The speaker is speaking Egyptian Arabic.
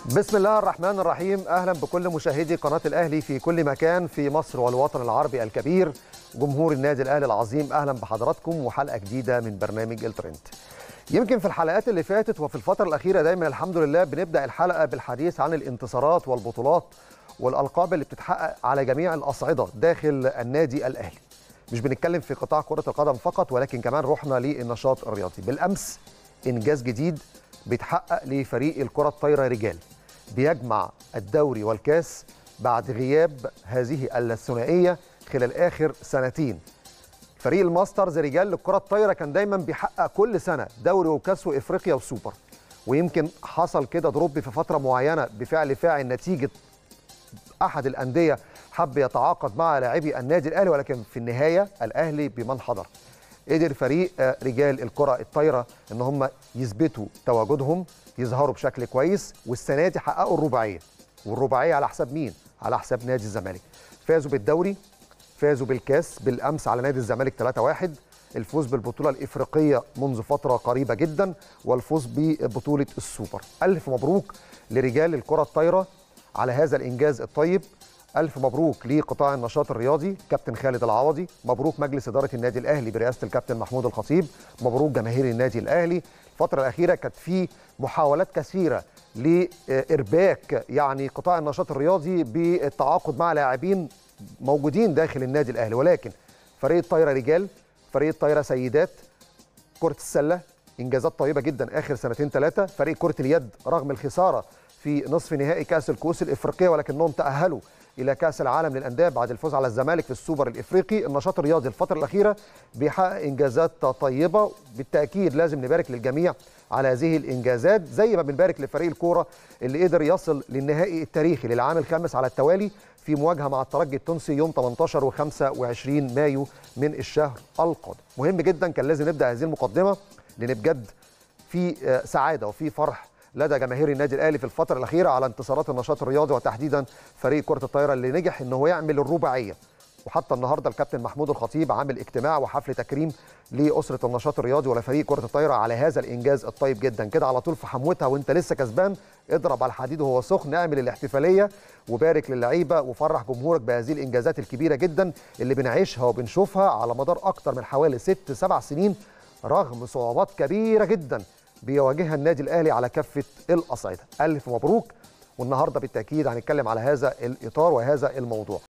بسم الله الرحمن الرحيم اهلا بكل مشاهدي قناه الاهلي في كل مكان في مصر والوطن العربي الكبير جمهور النادي الاهلي العظيم اهلا بحضراتكم وحلقه جديده من برنامج الترند يمكن في الحلقات اللي فاتت وفي الفتره الاخيره دايما الحمد لله بنبدا الحلقه بالحديث عن الانتصارات والبطولات والالقاب اللي بتتحقق على جميع الاصعده داخل النادي الاهلي مش بنتكلم في قطاع كره القدم فقط ولكن كمان رحنا للنشاط الرياضي بالامس انجاز جديد بيتحقق لفريق الكره الطايره رجال بيجمع الدوري والكاس بعد غياب هذه الثنائيه خلال اخر سنتين فريق الماسترز رجال للكره الطايره كان دايما بيحقق كل سنه دوري وكاس وافريقيا وسوبر ويمكن حصل كده دروب في فتره معينه بفعل فاعل نتيجه احد الانديه حب يتعاقد مع لاعبي النادي الاهلي ولكن في النهايه الاهلي بمن حضر قدر فريق رجال الكره الطايره ان هم يثبتوا تواجدهم يظهروا بشكل كويس والسنه دي حققوا الرباعيه والرباعيه على حساب مين على حساب نادي الزمالك فازوا بالدوري فازوا بالكاس بالامس على نادي الزمالك 3-1 الفوز بالبطوله الافريقيه منذ فتره قريبه جدا والفوز ببطوله السوبر الف مبروك لرجال الكره الطايره على هذا الانجاز الطيب ألف مبروك لقطاع النشاط الرياضي كابتن خالد العوضي مبروك مجلس إدارة النادي الأهلي برئاسة الكابتن محمود الخطيب مبروك جماهير النادي الأهلي الفترة الأخيرة كانت في محاولات كثيرة لإرباك يعني قطاع النشاط الرياضي بالتعاقد مع لاعبين موجودين داخل النادي الأهلي ولكن فريق الطايرة رجال فريق الطايرة سيدات كرة السلة إنجازات طيبة جدا آخر سنتين ثلاثة فريق كرة اليد رغم الخسارة في نصف نهائي كأس الكؤوس الإفريقية ولكنهم تأهلوا الى كاس العالم للانديه بعد الفوز على الزمالك في السوبر الافريقي النشاط الرياضي الفتره الاخيره بيحقق انجازات طيبه بالتاكيد لازم نبارك للجميع على هذه الانجازات زي ما بنبارك لفريق الكوره اللي قدر يصل للنهائي التاريخي للعام الخامس على التوالي في مواجهه مع الترجي التونسي يوم 18 و25 مايو من الشهر القادم مهم جدا كان لازم نبدا هذه المقدمه لان بجد في سعاده وفي فرح لدى جماهير النادي الاهلي في الفتره الاخيره على انتصارات النشاط الرياضي وتحديدا فريق كره الطايره اللي نجح ان هو يعمل الرباعيه وحتى النهارده الكابتن محمود الخطيب عامل اجتماع وحفل تكريم لاسره النشاط الرياضي ولفريق كره الطايره على هذا الانجاز الطيب جدا كده على طول في حموتها وانت لسه كسبان اضرب على الحديد وهو سخن اعمل الاحتفاليه وبارك للعيبه وفرح جمهورك بهذه الانجازات الكبيره جدا اللي بنعيشها وبنشوفها على مدار اكتر من حوالي ست سبع سنين رغم صعوبات كبيره جدا بيواجهها النادي الاهلي على كافه الاصعده الف مبروك والنهارده بالتاكيد هنتكلم على هذا الاطار وهذا الموضوع